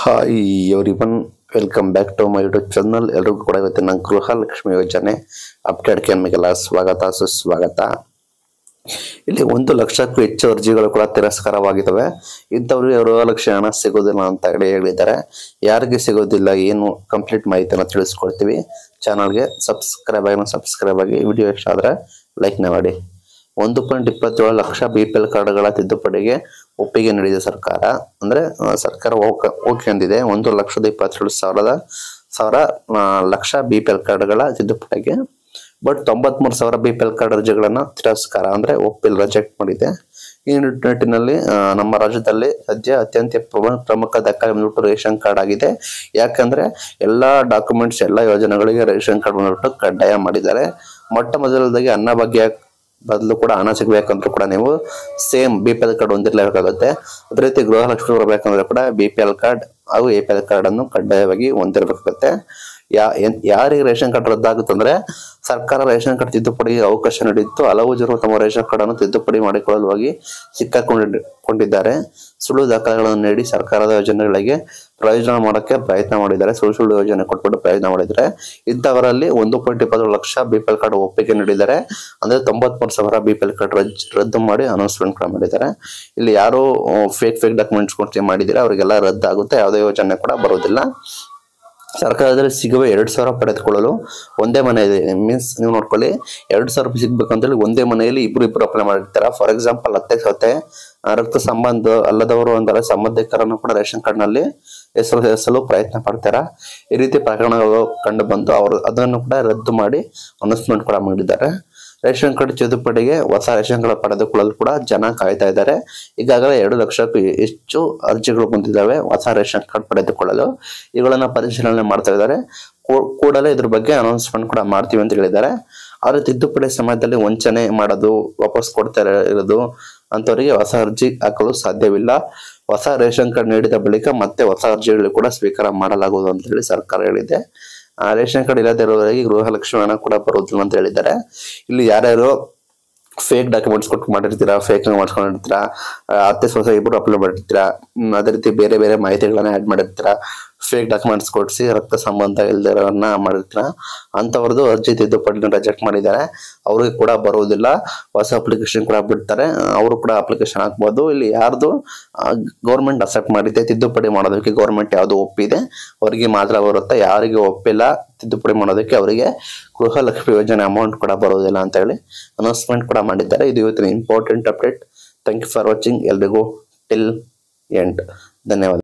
hi everyone welcome back to my YouTube channel ಎಲ್ರಿಗೂ ಕೂಡ ಇವತ್ತಿನ ಗೃಹಲಕ್ಷ್ಮಿ ಯೋಜನೆ ಅಪ್ಡೇಟ್ಗೆ ನಿಮಗೆಲ್ಲ ಸ್ವಾಗತ ಸುಸ್ವಾಗತ ಇಲ್ಲಿ ಒಂದು ಲಕ್ಷಕ್ಕೂ ಹೆಚ್ಚು ಅರ್ಜಿಗಳು ಕೂಡ ತಿರಸ್ಕಾರವಾಗಿದ್ದಾವೆ ಇಂಥವ್ರಿಗೆ ಗೃಹಲಕ್ಷ್ಮಿ ಹಣ ಸಿಗೋದಿಲ್ಲ ಅಂತ ಹೇಳಿ ಹೇಳಿದ್ದಾರೆ ಯಾರಿಗೆ ಸಿಗೋದಿಲ್ಲ ಏನು ಕಂಪ್ಲೀಟ್ ಮಾಹಿತಿನ ತಿಳಿಸ್ಕೊಡ್ತೀವಿ ಚಾನಲ್ಗೆ ಸಬ್ಸ್ಕ್ರೈಬ್ ಆಗಿ ಸಬ್ಸ್ಕ್ರೈಬ್ ಆಗಿ ವಿಡಿಯೋ ಇಷ್ಟ ಆದರೆ ಲೈಕ್ನ ಮಾಡಿ ಒಂದು ಪಾಯಿಂಟ್ ಇಪ್ಪತ್ತೇಳು ಲಕ್ಷ ಬಿ ಪಿ ಎಲ್ ಕಾರ್ಡ್ಗಳ ತಿದ್ದುಪಡಿಗೆ ಒಪ್ಪಿಗೆ ನೀಡಿದೆ ಸರ್ಕಾರ ಅಂದ್ರೆ ಆ, ಸರ್ಕಾರ ಓಕೆ ಓಕೆ ಅಂದಿದೆ ಒಂದು ಲಕ್ಷದ ಇಪ್ಪತ್ತೇಳು ಸಾವಿರದ ಸಾವಿರ ಆ, ಲಕ್ಷ ಬಿ ಪಿ ಎಲ್ ಕಾರ್ಡ್ಗಳ ತಿದ್ದುಪಡಿಗೆ ಬಟ್ ತೊಂಬತ್ಮೂರು ಸಾವಿರ ಬಿ ಪಿ ಎಲ್ ಕಾರ್ಡ್ ಅರ್ಜಿಗಳನ್ನ ತಿರಸ್ಕಾರ ಅಂದ್ರೆ ಒಪ್ಪಿಲ್ ರಿಜೆಕ್ಟ್ ಮಾಡಿದೆ ಈ ನಿಟ್- ನಿಟ್ಟಿನಲ್ಲಿ ಆ, ನಮ್ಮ ರಾಜ್ಯದಲ್ಲಿ ಸದ್ಯ ಅತ್ಯಂತ ಪ್ರಮ- ಪ್ರಮುಖ ದಾಖಲೆ ಬಂದ್ಬಿಟ್ಟು ರೇಷನ್ ಕಾರ್ಡ್ ಆಗಿದೆ ಯಾಕಂದ್ರೆ ಎಲ್ಲಾ ಡಾಕ್ಯುಮೆಂಟ್ಸ್ ಎಲ್ಲಾ ಯೋಜನೆಗಳಿಗೆ ರೇಷನ್ ಕಾರ್ಡ್ ಬಂದ್ಬಿಟ್ಟು ಕಡ್ಡಾಯ ಮಾಡಿದ್ದಾರೆ ಮೊಟ್ಟ ಮೊದಲದಾಗಿ ಅನ್ನಭಾಗ್ಯ ಬದಲು ಕೂಡ ಹಣ ಸಿಗ್ಬೇಕಂದ್ರೂ ಕೂಡ ನೀವು same B P L card ಹೊಂದಿರಲೇಬೇಕಾಗುತ್ತೆ ಅದೇ ರೀತಿ ಗೃಹಲಕ್ಷ್ಮಿ ಬರಬೇಕಂದ್ರೆ ಕೂಡ ಬಿ ಪಿ ಎಲ್ ಕಾರ್ಡ್ ಹಾಗೂ ಎ ಪಿ ಎಲ್ ಕಾರ್ಡ್ ಅನ್ನು ಕಡ್ಡಾಯವಾಗಿ ಹೊಂದಿರಬೇಕಾಗುತ್ತೆ ಯಾ ಏನ್- ಯಾರಿಗೆ ರೇಷನ್ ಕಾರ್ಡ್ ರದ್ದಾಗುತ್ತಂದ್ರೆ ಸರ್ಕಾರ ರೇಷನ್ ಕಾರ್ಡ್ ತಿದ್ದುಪಡಿಗೆ ಅವಕಾಶ ನೀಡಿತ್ತು ಹಲವು ಜನರು ತಮ್ಮ ರೇಷನ್ ಕಾರ್ಡ್ ಅನ್ನು ತಿದ್ದುಪಡಿ ಮಾಡಿಕೊಳ್ಳಲು ಹೋಗಿ ಸಿಕ್ಕಾಕೊಂಡಿದ್ದಾರೆ ಸುಳ್ಳು ದಾಖಲೆಗಳನ್ನು ನೀಡಿ ಸರ್ಕಾರದ ಯೋಜನೆಗಳಿಗೆ ಪ್ರಯೋಜನ ಮಾಡೋಕ್ಕೆ ಪ್ರಯತ್ನ ಮಾಡಿದ್ದಾರೆ ಸುಳ್ಳು ಸುಳ್ಳು ಯೋಜನೆ ಕೊಟ್ಬಿಟ್ಟು ಪ್ರಯತ್ನ ಮಾಡಿದ್ದಾರೆ ಇಂಥವರಲ್ಲಿ ಒಂದು ಪಾಯಿಂಟ್ ಇಪ್ಪತ್ತೇಳು lakh B P L card ಒಪ್ಪಿಗೆ ನೀಡಿದ್ದಾರೆ ಅಂದ್ರೆ ತೊಂಬತ್ಮೂರು ಸಾವಿರ ಬಿ ಪಿ ಎಲ್ ಕಾರ್ಡ್ ರದ್ದು ಮಾಡಿ ಅನೌನ್ಸ್ಮೆಂಟ್ ಕೂಡ ಮಾಡಿದ್ದಾರೆ ಇಲ್ಲಿ ಯಾರು ಫೇಕ್ ಫೇಕ್ ಡಾಕ್ಯುಮೆಂಟ್ಸ್ ಕೊಡ್ತೀವಿ ಮಾಡಿದ್ರೆ ಅವರಿಗೆಲ್ಲ ರದ್ದಾಗುತ್ತೆ ಯಾವುದೇ ಯೋಜನೆ ಕೂಡ ಬರೋದಿಲ್ಲ ಸರ್ಕಾರದಲ್ಲಿ ಸಿಗುವ ಎರಡ್ ಸಾವಿರ ಪಡೆದುಕೊಳ್ಳಲು ಒಂದೇ ಮನೆ ಇದೆ ಮೀನ್ಸ್ ನೀವು ನೋಡ್ಕೊಳ್ಳಿ ಎರಡ್ ಸಾವಿರ ರೂಪಾಯಿ ಸಿಗ್ಬೇಕಂತೇಳಿ ಒಂದೇ ಮನೆಯಲ್ಲಿ ಇಬ್ರು ಇಬ್ರು ಅಪ್ಲೈ ಮಾಡಿರ್ತಾರೆ ಫಾರ್ ಎಕ್ಸಾಂಪಲ್ ಅತ್ತೆ ಸೊತೆ ಆ, ರಕ್ತ ಸಂಬಂಧ ಅಲ್ಲದವರು ಅಂದರೆ ಸಂಬಂಧಿಕರನ್ನು ಕೂಡ ರೇಷನ್ ಕಾರ್ಡ್ ನಲ್ಲಿ ಹೆಸರು ಸೇರಿಸಲು ಪ್ರಯತ್ನ ಪಡ್ತಾರೆ ಈ ರೀತಿ ಪ್ರಕರಣಗಳು ಕಂಡು ಬಂದು ಅವರು ಅದನ್ನು ಕೂಡ ರದ್ದು ಮಾಡಿ ಅನೌನ್ಸ್ಮೆಂಟ್ ಕೂಡ ಮಾಡಿದ್ದಾರೆ ರೇಷನ್ ಕಾರ್ಡ್ ತಿದ್ದುಪಡಿಗೆ ಹೊಸ ರೇಷನ್ ಕಾರ್ಡ್ ಪಡೆದುಕೊಳ್ಳಲು ಕೂಡ ಜನ ಕಾಯ್ತಾ ಇದ್ದಾರೆ ಈಗಾಗಲೇ ಎರಡು ಲಕ್ಷಕ್ಕೂ ಹೆಚ್ಚು ಅರ್ಜಿಗಳು ಬಂದಿದ್ದಾವೆ ಹೊಸ ರೇಷನ್ ಕಾರ್ಡ್ ಪಡೆದುಕೊಳ್ಳಲು ಇವುಗಳನ್ನ ಪರಿಶೀಲನೆ ಮಾಡ್ತಾ ಇದ್ದಾರೆ ಕೂ- ಕೂಡಲೇ ಇದ್ರ ಬಗ್ಗೆ ಅನೌನ್ಸ್ಮೆಂಟ್ ಕೂಡ ಮಾಡ್ತೀವಿ ಅಂತ ಹೇಳಿದ್ದಾರೆ ಆದ್ರೆ ತಿದ್ದುಪಡಿ ಸಮಯದಲ್ಲಿ ವಂಚನೆ ಮಾಡೋದು ವಾಪಸ್ ಕೊಡ್ತಾ ಇರೋದು ಅಂತವರಿಗೆ ಹೊಸ ಅರ್ಜಿ ಹಾಕಲು ಸಾಧ್ಯವಿಲ್ಲ ಹೊಸ ರೇಷನ್ ಕಾರ್ಡ್ ನೀಡಿದ ಬಳಿಕ ಮತ್ತೆ ಹೊಸ ಅರ್ಜಿಗಳು ಕೂಡ ಸ್ವೀಕಾರ ಮಾಡಲಾಗುವುದು ಅಂತ ಹೇಳಿ ಸರ್ಕಾರ ಹೇಳಿದೆ ಆ ರೇಷನ್ ಕಾರ್ಡ್ ಇಲ್ಲದೆ ಇರುವವರಿಗೆ ಗೃಹಲಕ್ಷ್ಮಿ ಹಣ ಕೂಡ ಬರುವುದಿಲ್ಲ ಅಂತ ಹೇಳಿದ್ದಾರೆ ಇಲ್ಲಿ ಯಾರ್ಯಾರು ಫೇಕ್ ಡಾಕ್ಯುಮೆಂಟ್ಸ್ ಕೊಟ್ಟು ಮಾಡಿರ್ತೀರಾ ಫೇಕ್ ಮಾಡ್ಕೊಂಡಿರ್ತೀರಾ ಆ, ಅತ್ತೆ ಸೊಸೆ ಇಬ್ಬರು ಅಪ್ಲೈ ಮಾಡಿರ್ತೀರಾ ಹ್ಮ್, ಅದೇ ರೀತಿ ಬೇರೆ ಬೇರೆ ಮಾಹಿತಿಗಳನ್ನ ಆ್ಯಡ್ ಮಾಡಿರ್ತೀರಾ ಫೇಕ್ ಡಾಕ್ಯುಮೆಂಟ್ಸ್ ಕೊಡಿಸಿ ರಕ್ತ ಸಂಬಂಧ ಇಲ್ದಿರೋನ್ನ ಮಾಡಿರ್ತೀರಾ ಅಂಥವ್ರದ್ದು ಅರ್ಜಿ ತಿದ್ದುಪಡಿನ ರಿಜೆಕ್ಟ್ ಮಾಡಿದ್ದಾರೆ ಅವ್ರಿಗೆ ಕೂಡ ಬರುವುದಿಲ್ಲ ಹೊಸ ಅಪ್ಲಿಕೇಶನ್ ಕೂಡ ಬಿಡ್ತಾರೆ ಅವರು ಕೂಡ ಅಪ್ಲಿಕೇಶನ್ ಹಾಕ್ಬೋದು ಇಲ್ಲಿ ಯಾರ್ದು ಗೌರ್ಮೆಂಟ್ ಅಕ್ಸೆಪ್ಟ್ ಮಾಡಿದೆ ತಿದ್ದುಪಡಿ ಮಾಡೋದಕ್ಕೆ ಗೌರ್ಮೆಂಟ್ ಯಾವುದು ಒಪ್ಪಿದೆ ಅವರಿಗೆ ಮಾತ್ರ ಬರುತ್ತೆ ಯಾರಿಗೆ ಒಪ್ಪಿಲ್ಲ ತಿದ್ದುಪಡಿ ಮಾಡೋದಕ್ಕೆ ಅವರಿಗೆ ಗೃಹಲಕ್ಷ್ಮಿ ಯೋಜನೆ ಅಮೌಂಟ್ ಕೂಡ ಬರೋದಿಲ್ಲ ಅಂತ ಹೇಳಿ ಅನೌನ್ಸ್ಮೆಂಟ್ ಕೂಡ ಮಾಡಿದ್ದಾರೆ ಇದು ಇವತ್ತಿನ important update thank you for watching ಎಲ್ರಿಗೂ ಟಿಲ್ ಎಂಡ್ ಧನ್ಯವಾದ